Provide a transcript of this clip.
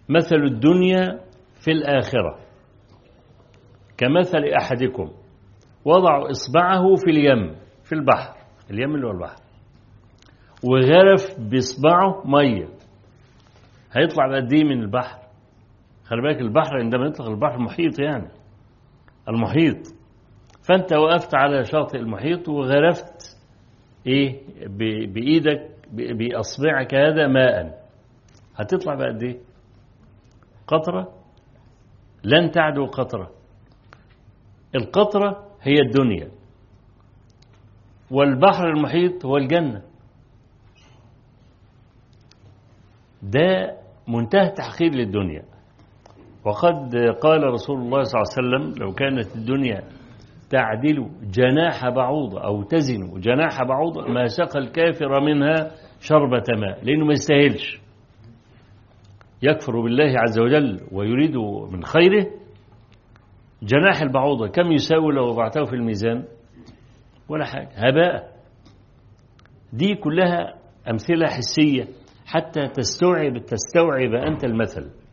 مثل الدنيا في الآخرة كمثل أحدكم وضع إصبعه في اليم في البحر اليم اللي هو البحر وغرف بإصبعه مية هيطلع بقد إيه من البحر خلي بالك البحر عندما يطلق البحر محيط يعني المحيط فأنت وقفت على شاطئ المحيط وغرفت إيه بإيدك بأصبعك هذا ماء هتطلع بقد إيه قطرة لن تعدو قطرة القطرة هي الدنيا والبحر المحيط هو الجنة ده منتهى التحقير للدنيا وقد قال رسول الله صلى الله عليه وسلم لو كانت الدنيا تعدل جناح بعوضة أو تزن جناح بعوضة ما سقى الكافر منها شربة ماء لأنه ما يستاهلش يكفر بالله عز وجل ويريد من خيره جناح البعوضة كم يساوي لو وضعته في الميزان ولا حاجة هباء دي كلها أمثلة حسية حتى تستوعب تستوعب أنت المثل